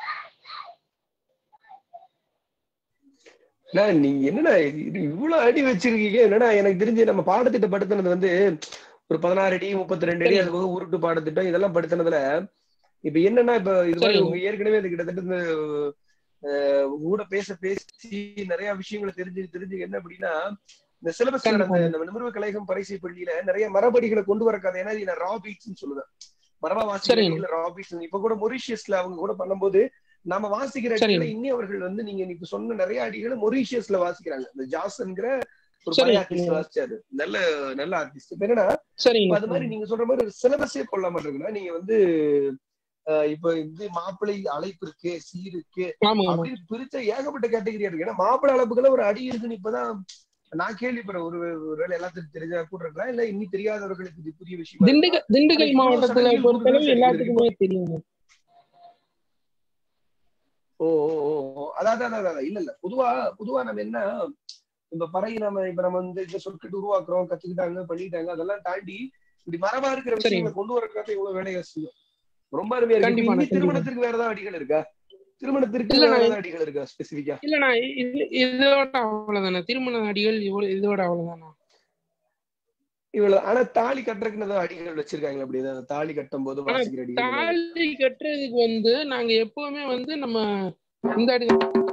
நான் நீங்க என்னடா இது இது இவ்வளவு அடி வச்சிருக்கீங்க என்னடா எனக்கு தெரிஞ்சு நம்ம பாடத்திட்டம் படுத்தினது வந்து ஒரு பதினாறு அடி முப்பத்தி ரெண்டு அடி
சரி.
அது போக உருட்டு பாடத்திட்டம் இதெல்லாம் படுத்தினதுல இப்ப என்னன்னா இப்ப இது மாதிரி
சரிங்க.
உங்க ஏற்கனவே இது கிட்டத்தட்ட இந்த அஹ், உங்க கூட பேச பேசி நிறைய விஷயங்களை தெரிஞ்சு தெரிஞ்சு என்ன அப்படின்னா இந்த சிலபஸ்
கண்டிப்பா.
அந்த நம்ம நிமிர்வு கலைகம் பரிசை பள்ளியில நிறைய மரபடிகளை கொண்டு வர கதை ஏன்னா இது நான் ரா பீட்ஸ்னு சொல்லுவேன் மரபா
சரிங்க.
வாசிக்கிற ரா பீட்ஸ் இப்ப கூட மொரிஷியஸ்ல அவங்க கூட பண்ணும்போது நாம வாசிக்கிற
சரிங்க.
அடிகளை இன்னி அவர்கள் வந்து நீங்க இப்ப சொன்ன நிறைய அடிகளை மொரிஷியஸ்ல வாசிக்கிறாங்க இந்த ஜாஸ்ங்கிற ஒரு
சரிங்க.
பழைய ஆர்டிஸ்ட் வாசிச்சாரு நல்ல நல்ல ஆர்டிஸ்ட் இப்ப என்னன்னா இப்ப
சரிங்க
அது மாதிரி நீங்க சொல்ற மாதிரி ஒரு சிலபஸே கொள்ளாம இருக்குன்னா நீங்க வந்து அஹ், இப்ப இது மாப்பிள்ளை அழைப்பு இருக்கு சீர் இருக்கு
ஆமா ஆமா
அப்படின்னு பிரிச்ச ஏகப்பட்ட கேட்டகரியா இருக்கு ஏன்னா மாப்பிள்ளை அழைப்புக்குள்ள ஒரு அடி இருக்குன்னு இப்பதான் நான் கேள்விப்படுறேன் ஒரு ஒருவேளை எல்லாத்துக்கும் தெரிஞ்சா கூட இருக்கலாம் இல்ல இன்னி தெரியாதவர்களுக்கு இது புதிய விஷயம்
திண்டுக்கல் திண்டுக்கல்
ஆனா இவ்வளவு
மாவட்டத்துல
சடங்குகள்
பொறுத்தளவு
கூடுதலா
எல்லாத்துக்குமே தெரியும்
ஓ ஓ ஓ ஓ. அதான் அதான், அதான் அதான். இல்ல இல்ல பொதுவா பொதுவா நம்ம என்ன இப்ப பறவை நம்ம இப்ப நம்ம வந்து இந்த சொற்கிட்டு உருவாக்குறோம் கத்துக்கிட்டாங்க பண்ணிட்டாங்க அதெல்லாம் தாண்டி இப்படி மரபா இருக்கிற
சரிங்க.
விஷயங்களை கொண்டு வரக்காக இவ்வளவு வேலையை செய்யும் ரொம்ப அருமையா இருக்கு இப்ப
கண்டிப்பா,
இனி
கண்டிப்பா.
திருமணத்திற்கு வேற ஏதாவது அடிகள் இருக்கா திருமணத்திற்கு
இல்ல,
வேற
நான்
ஏதாவது அடிகள் இருக்கா ஸ்பெசிபிக்கா
இல்லண்ணா இது இதோட அவ்வளவுதானே திருமண அடிகள் இவ்வளவு இதோட அவ்வளவுதானா
இவ்வளவு ஆனா தாலி கட்டுறதுக்குன்னு ஏதாவது அடிகள் வச்சிருக்காங்க அப்படி ஏதாவது தாலி கட்டும் போது
ஆனா
வாசிக்கிற அடிகள் ஏதாவது?
தாலி கட்டுறதுக்கு வந்து நாங்க எப்பவுமே வந்து நம்ம இந்த அடி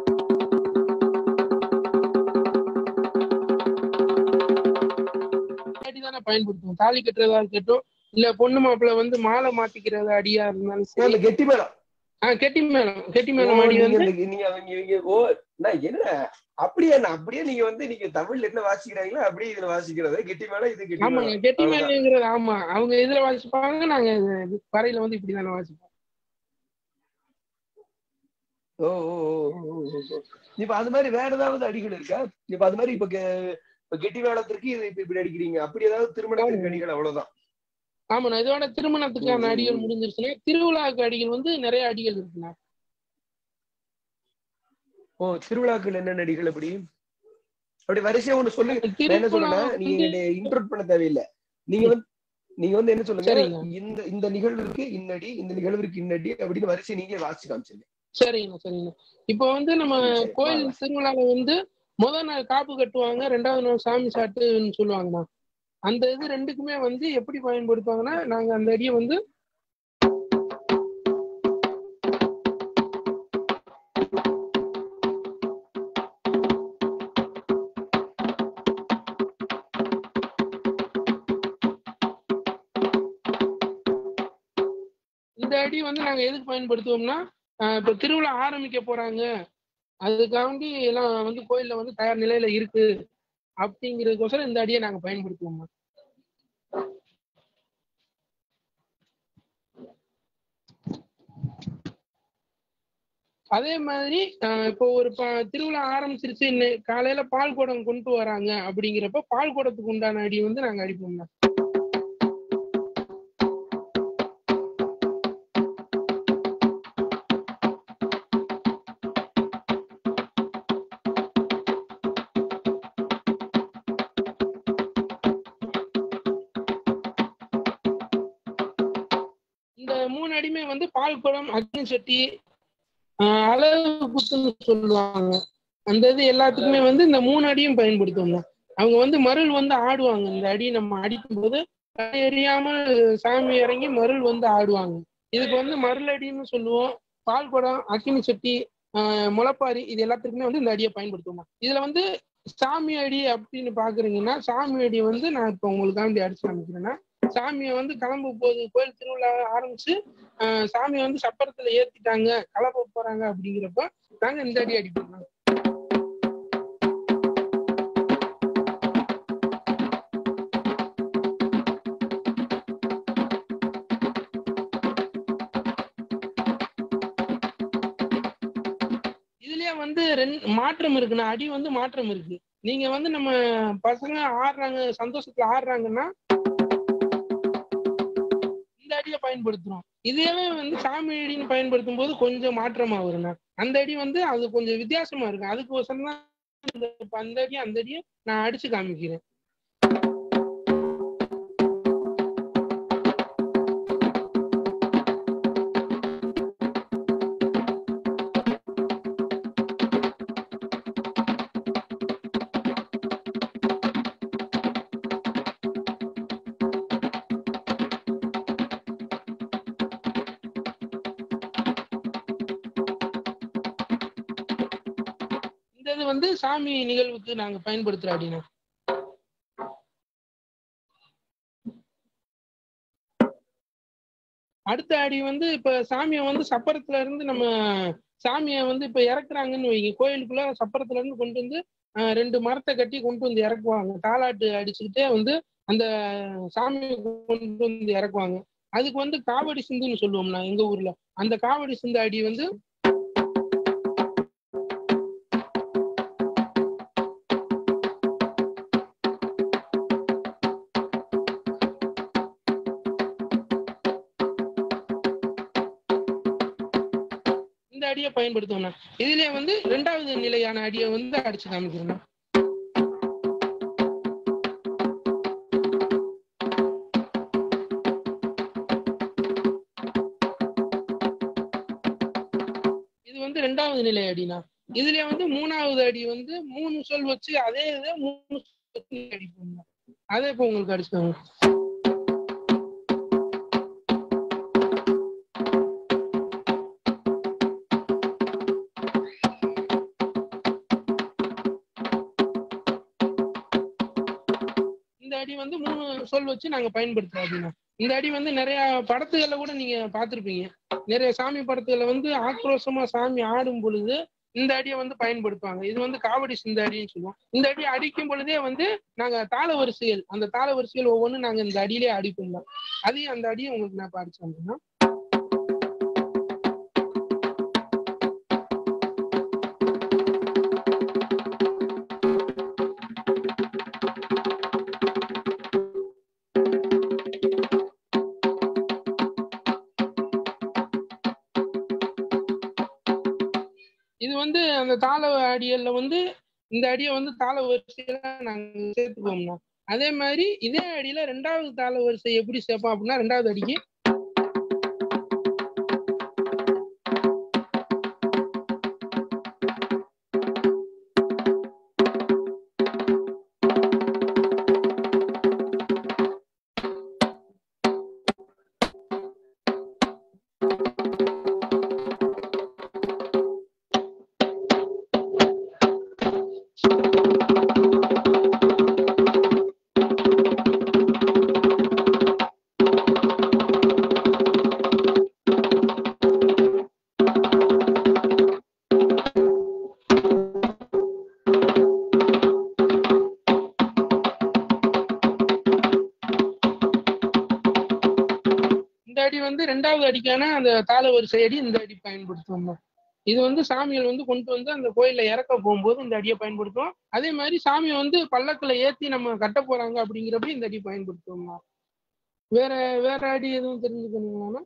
அடி தானே பயன்படுத்துவோம் தாலி கட்டுறதா இருக்கட்டும் இல்ல பொண்ணு மாப்பிள்ளை வந்து மாலை மாத்திக்கிறது அடியா இருந்தாலும்
ஆ,
சரி
அந்த கெட்டி மேளம்
ஆஹ் கெட்டி மேளம் கெட்டி
ஓ,
மேளம் அடி
நீங்க
வந்து
இந்த- நீங்க அவங்க இவங்க ஓ நான் என்ன அப்படியே நான் அப்படியே நீங்க வந்து நீங்க தமிழ்ல என்ன வாசிக்கிறாங்களோ அப்படியே இதுல வாசிக்கிறது கெட்டி மேளம் இது கெட்டி
ஆமாங்க
மேளம்
கெட்டி
அவ்வளவுதான்.
மேளங்கிறது ஆமா அவங்க இதுல வாசிப்பாங்க நாங்க இது- இது வரையில வந்து இப்படிதானே வாசிப்போம்
ஓ ஓ ஓ, ஓ, ஓ, ஓ. இப்ப அது மாதிரி வேற ஏதாவது அடிகள் இருக்கா இப்ப அது மாதிரி இப்ப கே- இப்ப கெட்டி மேளத்திற்கு இது இப்ப இப்படி அடிக்கிறீங்க அப்படி ஏதாவது திருமணத்திற்கு அடிகள் அவ்வளவுதான்
ஆமாண்ணா இதோட திருமணத்துக்கான
ம்.
அடிகள் முடிஞ்சிருச்சுன்னா திருவிழாவுக்கு அடிகள் வந்து நிறைய அடிகள் இருக்குண்ணா
ஓ திருவிழாக்கள் என்னென்ன அடிகள் அப்படி அப்படி வரிசையா ஒண்ணு சொல்லுங்க நான் என்ன
திருவிழா
சொல்றேன்னா நீங்க
வந்து
இன்ட்ரோட் பண்ண தேவையில்லை நீங்க வந்து நீங்க வந்து என்ன சொல்லுங்க
சரிங்க.
இந்த இந்த நிகழ்விற்கு இன்னடி இந்த நிகழ்விற்கு இன்னடி அப்படின்னு வரிசை நீங்களே வாசிச்சு காமிச்சிருங்க
சரிங்கண்ணா சரிங்கண்ணா இப்போ வந்து நம்ம
சரி,
கோயில்
வாங்க.
திருவிழால வந்து முதல் நாள் காப்பு கட்டுவாங்க ரெண்டாவது நாள் சாமி சாட்டுன்னு சொல்லுவாங்கண்ணா அந்த இது ரெண்டுக்குமே வந்து எப்படி பயன்படுத்துவாங்கன்னா நாங்க அந்த அடியை வந்து இந்த அடி வந்து நாங்க எதுக்கு பயன்படுத்துவோம்னா ஆஹ் இப்ப திருவிழா ஆரம்பிக்க போறாங்க அதுக்காண்டி எல்லாம் வந்து கோயில்ல வந்து தயார் நிலையில இருக்கு அப்படிங்கிறதுக்கோசரம் இந்த அடியை நாங்க பயன்படுத்துவோம் அதே மாதிரி ஆஹ் இப்போ ஒரு ப- திருவிழா ஆரம்பிச்சிருச்சு இன்னை காலையில பால் குடம் கொண்டு வராங்க அப்படிங்கிறப்ப பால் குடத்துக்கு உண்டான அடி வந்து நாங்க அடிப்போம்ண்ணா இந்த மூணு அடிமை வந்து பால் குடம் அக்னி சட்டி ஆஹ் அளவு குத்துன்னு சொல்லுவாங்க அந்த இது எல்லாத்துக்குமே வந்து இந்த மூணு அடியும் பயன்படுத்துவாங்க அவங்க வந்து மருள் வந்து ஆடுவாங்க இந்த அடி நம்ம அடிக்கும் போது கரை எறியாம சாமி இறங்கி மருள் வந்து ஆடுவாங்க இதுக்கு வந்து மருள் அடின்னு சொல்லுவோம் பால் குடம் அக்கினி சட்டி ஆஹ் முளைப்பாரி இது எல்லாத்துக்குமே வந்து இந்த அடியை பயன்படுத்துவோம் இதுல வந்து சாமி அடி அப்படின்னு பாக்குறீங்கன்னா சாமி அடி வந்து நான் இப்போ உங்களுக்காண்டி அடிச்சு காமிக்கிறேன்னா சாமியை வந்து கிளம்ப போகுது கோயில் திருவிழா ஆரம்பிச்சு ஆஹ் சாமியை வந்து சப்பரத்துல ஏத்திட்டாங்க கலப்ப போறாங்க அப்படிங்கிறப்ப நாங்க இந்த அடி அடிப்போம் இதுலயே வந்து ரெண்டு மாற்றம் இருக்குண்ணா அடி வந்து மாற்றம் இருக்கு நீங்க வந்து நம்ம பசங்க ஆடுறாங்க சந்தோஷத்துல ஆடுறாங்கன்னா இந்த அடியை பயன்படுத்துறோம் இதுவே வந்து சாமி அடின்னு பயன்படுத்தும் போது கொஞ்சம் மாற்றமா வருண்ணா அந்த அடி வந்து அது கொஞ்சம் வித்தியாசமா இருக்கு அதுக்கோசரம் தான் இந்த- இப்ப அந்த அடி அந்த அடியை நான் அடிச்சு காமிக்கிறேன் இந்த இது வந்து சாமி நிகழ்வுக்கு நாங்க பயன்படுத்துற அடினா அடுத்த அடி வந்து இப்ப சாமியை வந்து சப்பரத்துல இருந்து நம்ம சாமியை வந்து இப்ப இறக்குறாங்கன்னு வைங்க கோயிலுக்குள்ள சப்பரத்துல இருந்து கொண்டு வந்து ஆஹ், ரெண்டு மரத்தை கட்டி கொண்டு வந்து இறக்குவாங்க தாலாட்டு அடிச்சுக்கிட்டே வந்து அந்த சாமியை கொண்டு வந்து இறக்குவாங்க அதுக்கு வந்து காவடி சிந்துன்னு சொல்லுவோம்னா எங்க ஊர்ல அந்த காவடி சிந்து அடி வந்து இந்த அடியை பயன்படுத்துவோம்னா இதுலயே வந்து ரெண்டாவது நிலையான அடியை வந்து அடிச்சு காமிக்கிறோம்னா இது வந்து ரெண்டாவது நிலை அடினா இதுலயே வந்து மூணாவது அடி வந்து மூணு சொல் வச்சு அதே இதை மூணு சொல் வச்சு அடிப்போம்னா அதே இப்போ உங்களுக்கு அடிச்சுக்காங்க இந்த அடி வந்து மூணு சொல் வச்சு நாங்க பயன்படுத்துறோம் அப்படின்னா இந்த அடி வந்து நிறைய படத்துகள்ல கூட நீங்க பார்த்திருப்பீங்க நிறைய சாமி படத்துகள்ல வந்து ஆக்ரோஷமா சாமி ஆடும் பொழுது இந்த அடியை வந்து பயன்படுத்துவாங்க இது வந்து காவடி சிந்த அடின்னு சொல்லுவோம் இந்த அடி அடிக்கும் பொழுதே வந்து நாங்க தாள வரிசைகள் அந்த தாள வரிசைகள் ஒவ்வொன்றும் நாங்க இந்த அடியிலே அடிப்போம் தான் அதையும் அந்த அடியை உங்களுக்கு நான் படிச்சு வந்தேன்னா இது வந்து அந்த தாள அடியல்ல வந்து இந்த அடியை வந்து தாள வரிசையில நாங்க சேர்த்துக்குவோம்னா அதே மாதிரி இதே அடியில ரெண்டாவது தாள வரிசை எப்படி சேர்ப்போம் அப்படின்னா ரெண்டாவது அடிக்கு இந்த அடி வந்து ரெண்டாவது அடிக்கான அந்த தாள வரிசை அடி இந்த அடி பயன்படுத்துவோம் இது வந்து சாமிகள் வந்து கொண்டு வந்து அந்த கோயில்ல இறக்க போகும்போது இந்த அடியை பயன்படுத்துவோம் அதே மாதிரி சாமியை வந்து பல்லக்குல ஏத்தி நம்ம கட்ட போறாங்க அப்படிங்கிறப்ப இந்த அடி பயன்படுத்துவோம்னா வேற வேற அடி எதுவும் தெரிஞ்சுக்கணுங்களா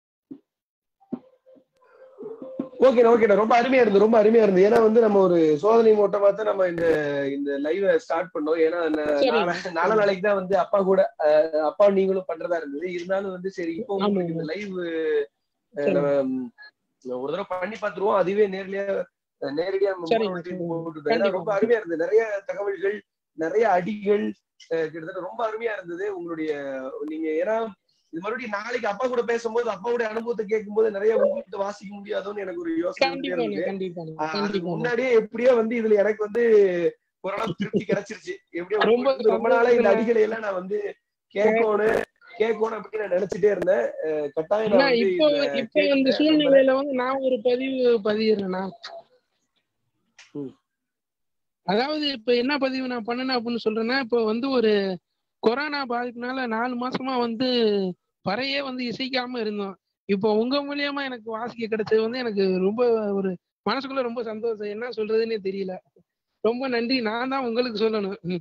ஓகேண்ணா ஓகேண்ணா ரொம்ப அருமையா இருந்து ரொம்ப அருமையா இருந்து ஏன்னா வந்து நம்ம ஒரு சோதனை ஓட்டமா தான் நம்ம இந்த இந்த லைவ ஸ்டார்ட் பண்ணோம் ஏன்னா ந-
சரி.
நாளை- நாளை நாளைக்கு தான் வந்து அப்பா கூட அஹ், அப்பா நீங்களும் பண்றதா இருந்தது இருந்தாலும் வந்து சரி இப்போ உங்களுக்கு இந்த லைவ்
சரி.
நம்ம ம், ஒரு தடவை பண்ணி பார்த்துருவோம் அதுவே நேர்லயா அஹ், நேரடியா நம்ம
சரிங்க,
மூணு
சரிங்க.
போட்டுட்டோம். ஏன்னா ரொம்ப
கண்டிப்பா.
அருமையா இருந்தது நிறைய தகவல்கள் நிறைய அடிகள் அஹ், கிட்டத்தட்ட ரொம்ப அருமையா இருந்தது உங்களுடைய நீங்க ஏன்னா இது மறுபடியும் நாளைக்கு அப்பா கூட பேசும்போது அப்பாவுடைய அனுபவத்தை கேட்கும்போது நிறைய உங்களுக்கு வாசிக்க முடியாதோன்னு எனக்கு ஒரு யோசனை வந்துட்டே
கண்டிப்பாங்க
இருந்தது.
கண்டிப்பாங்க
ஆஹ் அதுக்கு
கண்டிப்பாங்க
முன்னாடியே எப்படியோ வந்து இதுல எனக்கு வந்து ஓரளவு திருப்தி கிடைச்சிருச்சு எப்படியோ
ரொம்ப
உங்களுக்கு வந்து ரொம்ப நாளா இந்த
சந்தோஷமா.
அடிகளை எல்லாம் நான் வந்து கேட்கணும் கேட்கணும் அப்படின்னு நான் நினைச்சிட்டே இருந்தேன் அஹ் கட்டாயம்
அண்ணா,
நான் வந்து
இப்போ
இதுல
இப்போ இந்த
கேட்கிறேன்.
சூழ்நிலையில வந்து நான் ஒரு பதிவு பதியிடுறேன்னா
ம்.
அதாவது இப்ப என்ன பதிவு நான் பண்ணேன் அப்படின்னு சொல்றேன்னா இப்போ வந்து ஒரு கொரோனா பாதிப்புனால நாலு மாசமா வந்து பறையே வந்து இசைக்காம இருந்தோம் இப்போ உங்க மூலியமா எனக்கு வாசிக்க கிடைச்சது வந்து எனக்கு ரொம்ப ஒரு மனசுக்குள்ள ரொம்ப சந்தோஷம் என்ன சொல்றதுன்னே தெரியல ரொம்ப நன்றி நான் தான் உங்களுக்கு சொல்லணும் ம்.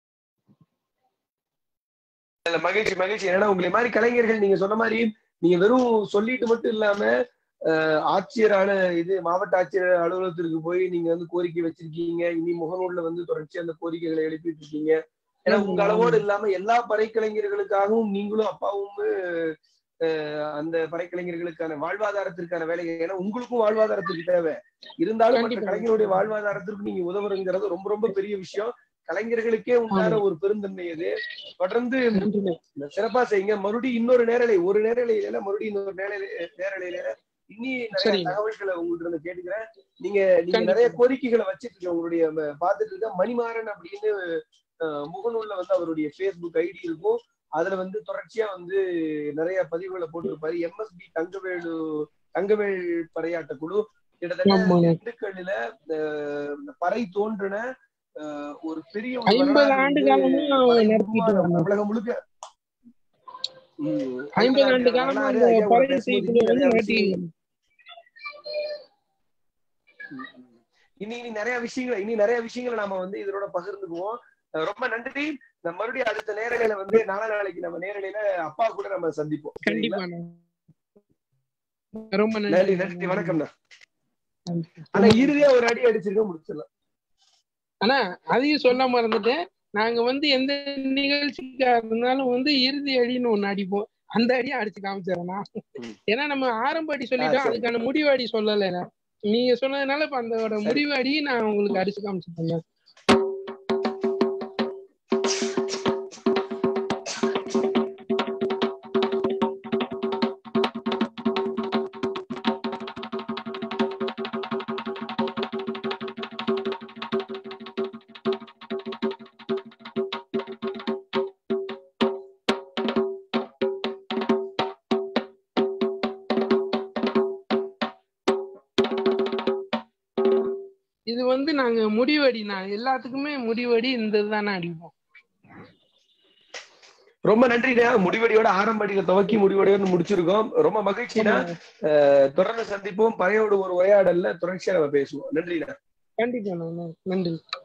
இல்ல, மகிழ்ச்சி மகிழ்ச்சி ஏன்னா உங்களை மாதிரி கலைஞர்கள் நீங்க சொன்ன மாதிரி நீங்க வெறும் சொல்லிட்டு மட்டும் இல்லாம அஹ், ஆட்சியரான இது மாவட்ட ஆட்சியர் அலுவலகத்திற்கு போய் நீங்க வந்து கோரிக்கை வச்சிருக்கீங்க இனி முகநூல்ல வந்து தொடர்ச்சி அந்த கோரிக்கைகளை எழுப்பிட்டு இருக்கீங்க ஏன்னா உங்க அளவோடு இல்லாம எல்லா பறைக்கலைஞர்களுக்காகவும் நீங்களும் அப்பாவும் அஹ், அந்த பறைக்கலைஞர்களுக்கான வாழ்வாதாரத்திற்கான வேலை ஏன்னா உங்களுக்கும் வாழ்வாதாரத்துக்கு தேவை இருந்தாலும் மற்ற
கண்டிப்பா.
கலைஞருடைய வாழ்வாதாரத்திற்கு நீங்க உதவுறங்கிறது ரொம்ப ரொம்ப பெரிய விஷயம் கலைஞர்களுக்கே உண்டான ஒரு பெருந்தன்மை அது தொடர்ந்து
நன்றிண்ணே.
இந்த சிறப்பா செய்யுங்க மறுபடியும் இன்னொரு நேரலை ஒரு நேரலையில மறுபடியும் இன்னொரு நேரலை நேரலையில இன்னி நிறைய
சரிங்க.
தகவல்களை உங்கள்கிட்ட இருந்து கேட்டுக்கிறேன் நீங்க நீங்க
கண்டிப்பா.
நிறைய கோரிக்கைகளை வச்சிட்டு இருக்கீங்க உங்களுடைய ம- பார்த்துட்டு இருக்க மணிமாறன் அப்படின்னு அஹ், முகநூல்ல வந்து அவருடைய ஃபேஸ்புக் ஐடி இருக்கும் அதுல வந்து தொடர்ச்சியா வந்து நிறைய பதிவுகளை போட்டிருப்பாரு எம்எஸ்பி தங்கவேலு தங்கவேல் பறையாட்ட குழு கிட்டத்தட்ட
ஆமாங்க.
திண்டுக்கல்லுல அஹ், இந்த பறை தோன்றின அஹ், ஒரு பெரிய ஒரு
ஐம்பது
வரலாறு
ஆண்டு
வந்து
காலமா
பறை
நடத்திட்டு
உருவான
வராங்க.
தமிழகம் முழுக்க ம்,
ஐம்பது ஆண்டு
ஐம்பது
காலமா
வரலாறு,
அந்த
ஐயா கூட
பறை
பேசும்போது
இசைக்குழு
இன்னும்
வந்து
நிறைய
நடத்தி
விஷயங்கள் ம், ம். இனி இனி நிறைய விஷயங்கள் இனி நிறைய விஷயங்களை நாம வந்து இதோட பகிர்ந்துக்குவோம் அஹ் ரொம்ப நன்றி நம்ம மறுபடியும் அடுத்த நேரலையில வந்து நாளை நாளைக்கு நம்ம நேரலையில அப்பா கூட நம்ம சந்திப்போம் சரிங்களா?
கண்டிப்பா ரொம்ப
நன்றி
நன்றி
நன்றி வணக்கம்ண்ணா
நன்றி.
ஆனா இறுதியா ஒரு அடி அடிச்சிருக்க முடிச்சிடலாம்
ஆனா அதையும் சொல்ல மறந்துட்டேன் நாங்க வந்து எந்த நிகழ்ச்சிக்கா இருந்தாலும் வந்து இறுதி அடின்னு ஒண்ணு அடிப்போம் அந்த அடியும் அடிச்சு காமிச்சிடறேன் நான்.
ம்.
ஏன்னா நம்ம ஆரம்ப அடி சொல்லிட்டோம்
ஆ, சரி.
அதுக்கான முடிவு அடி சொல்லல நீங்க சொன்னதுனால இப்ப அந்த
சரி.
முடிவு அடி நான் உங்களுக்கு அடிச்சு காமிச்சிட்டேன் இது வந்து நாங்க முடிவடி நான் எல்லாத்துக்குமே முடிவடி இந்த இதுதானே அடிப்போம்
ரொம்ப நன்றிண்ணா முடிவடியோட ஆரம்படியில துவக்கி முடிவடியோட முடிச்சிருக்கோம் ரொம்ப மகிழ்ச்சினா தொடர்ந்து சந்திப்போம் பறையோடு ஒரு உரையாடல்ல தொடர்ச்சியா நம்ம பேசுவோம் நன்றிண்ணா
கண்டிப்பா நான் நன்றி